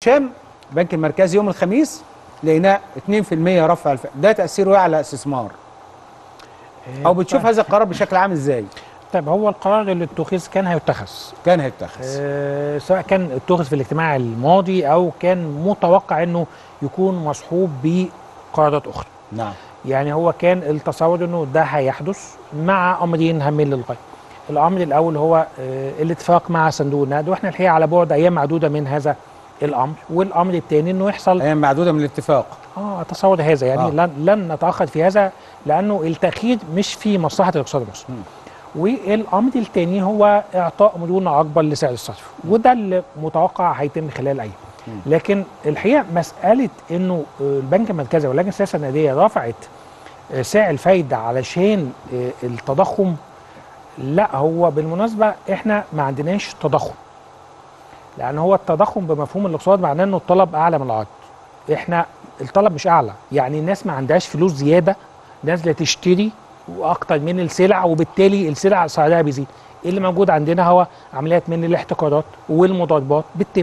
شام البنك المركزي يوم الخميس لقيناه 2% رفع الف... ده تاثيره ايه على الاستثمار او بتشوف هذا القرار بشكل عام ازاي طيب هو القرار اللي اتخذ كان هيتخذ كان هيتخذ آه سواء كان اتخذ في الاجتماع الماضي او كان متوقع انه يكون مصحوب بقرارات اخرى نعم يعني هو كان التصور انه ده هيحدث مع امرين هامين للغايه الامر الاول هو آه الاتفاق مع صندوق النقد واحنا الحقيقه على بعد ايام معدوده من هذا الامر والامر الثاني انه يحصل ايام معدوده من الاتفاق اه اتصور هذا يعني آه. آه. لن, لن نتاخر في هذا لانه التاخير مش في مصلحه الاقتصاد المصري والامر الثاني هو اعطاء مرونه اكبر لسعر الصرف وده اللي متوقع هيتم خلال ايام لكن الحقيقه مساله انه البنك المركزي واللجنه السياسه النقديه رفعت آه، سعر الفايده علشان آه، التضخم لا هو بالمناسبه احنا ما عندناش تضخم لان هو التضخم بمفهوم الاقتصاد معناه انه الطلب اعلى من العرض احنا الطلب مش اعلى يعني الناس ما عندهاش فلوس زياده نازله تشتري واكتر من السلع وبالتالي السلع سعرها بيزيد اللي موجود عندنا هو عمليات من الاحتكارات والمضاربات بتتم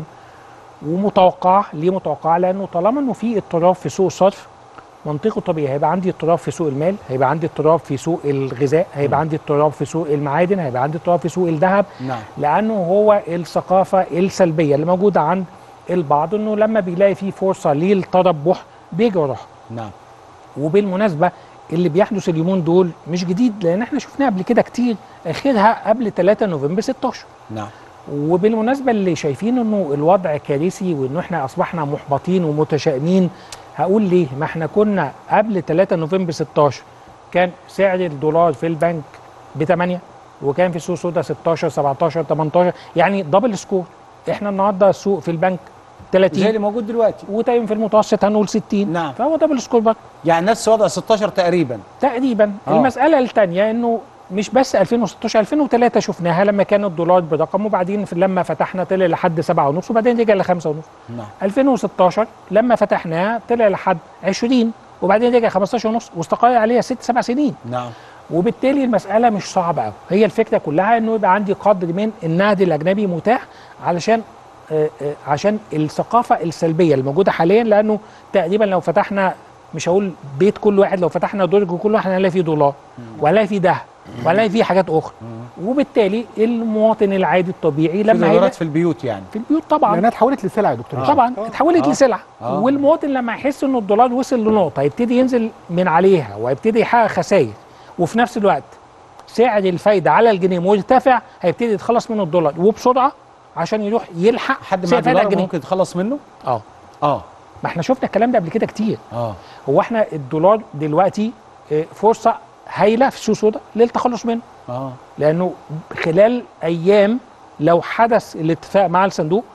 ومتوقعه ليه متوقعه لانه طالما انه في اضطراب في سوق الصرف منطقه طبيعي هيبقى عندي اضطراب في سوق المال هيبقى عندي اضطراب في سوق الغذاء هيبقى عندي اضطراب في سوق المعادن هيبقى عندي اضطراب في سوق الذهب نعم لانه هو الثقافه السلبيه اللي موجوده عند البعض انه لما بيلاقي في فرصه للتربح بيجي وراها نعم وبالمناسبه اللي بيحدث اليومين دول مش جديد لان احنا شفناه قبل كده كتير اخرها قبل 3 نوفمبر 16 نعم وبالمناسبه اللي شايفين انه الوضع كارثي وانه احنا اصبحنا محبطين ومتشائمين هقول ليه ما احنا كنا قبل 3 نوفمبر 16 كان سعر الدولار في البنك ب 8 وكان في السوق السوداء 16 17 18 يعني دبل سكور احنا النهارده السوق في البنك زي 30 اللي موجود دلوقتي وتقريبا في المتوسط هنقول 60 نعم. فهو دبل سكور برضه يعني نفس وضع 16 تقريبا تقريبا آه. آه. المساله الثانيه انه مش بس 2016 2003 شفناها لما كان الدولار برقم وبعدين في لما فتحنا طلع لحد 7 ونص وبعدين رجع ل 5 ونص نعم 2016 لما فتحناها طلع لحد 20 وبعدين رجع 15 ونص واستقر عليها 6 7 سنين نعم وبالتالي المساله مش صعبه قوي هي الفكره كلها انه يبقى عندي قدر من النقد الاجنبي متاح علشان آه، آه، عشان الثقافه السلبيه الموجوده حاليا لانه تقريبا لو فتحنا مش هقول بيت كل واحد لو فتحنا درج كل واحد هنلاقي فيه دولار وهنلاقي فيه ده وهنلاقي فيه حاجات اخرى وبالتالي المواطن العادي الطبيعي في لما هيلاقي دولارات في البيوت يعني في البيوت طبعا لانها اتحولت لسلعه يا دكتور آه. طبعا اتحولت آه. لسلعه آه. والمواطن لما يحس ان الدولار وصل لنقطه هيبتدي ينزل من عليها وهيبتدي يحقق خسائر وفي نفس الوقت سعر الفايده على الجنيه مرتفع هيبتدي يتخلص من الدولار وبسرعه عشان يروح يلحق حد سعر مع الفايده على دولار الجنيه ممكن يتخلص منه اه اه ما احنا شفنا الكلام ده قبل كده كتير اه هو احنا الدولار دلوقتي آه، فرصه هايله في السوق السوداء للتخلص منه اه لانه خلال ايام لو حدث الاتفاق مع الصندوق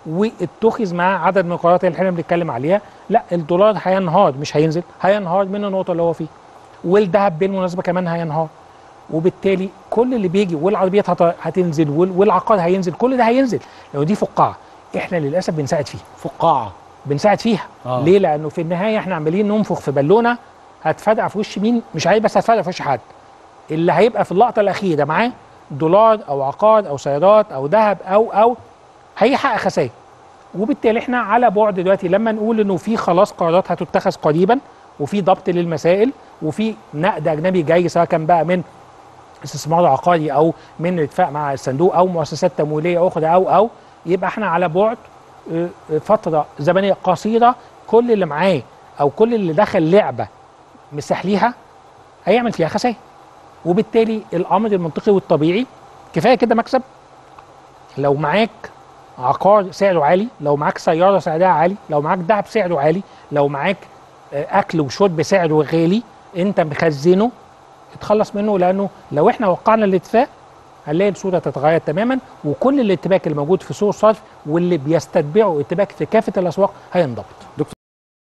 واتخذ معاه عدد من القرارات اللي احنا بنتكلم عليها لا الدولار هينهار مش هينزل هينهار من النقطه اللي هو فيه والذهب بالمناسبه كمان هينهار وبالتالي كل اللي بيجي والعربيات هت- هتنزل وال- والعقار هينزل كل ده هينزل لو دي فقاعه احنا للاسف بنساعد فيها فقاعه بنساعد فيها آه. آه. ليه لانه في النهايه احنا عمالين ننفخ في بالونه هتفرقع في وش مين مش عايز بس هتفرقع في وش حد اللي هيبقى في اللقطه الاخيره معاه دولار او عقار او سيارات او ذهب او او هيحقق خسائر وبالتالي احنا على بعد دلوقتي لما نقول انه في خلاص قرارات هتتخذ قريبا وفي ضبط للمسائل وفي نقد اجنبي جاي سواء كان بقى من استثمار عقاري او من اتفاق مع الصندوق او مؤسسات تمويليه اخرى او او يبقى احنا على بعد آه، آه، فتره زمنيه قصيره كل اللي معاه او كل اللي دخل لعبه مسحليها هيعمل فيها خسائر وبالتالي الامر المنطقي والطبيعي كفايه كده مكسب لو معاك عقار سعره عالي لو معاك سياره سعرها عالي لو معاك ذهب سعره عالي لو معاك آه، اكل وشرب سعره غالي انت مخزنه اتخلص منه لانه لو احنا وقعنا الاتفاق هنلاقي الصوره تتغير تماما وكل الاتباك اللي موجود في سوق الصرف واللي بيستتبعوا اتباك في كافه الاسواق هينضبط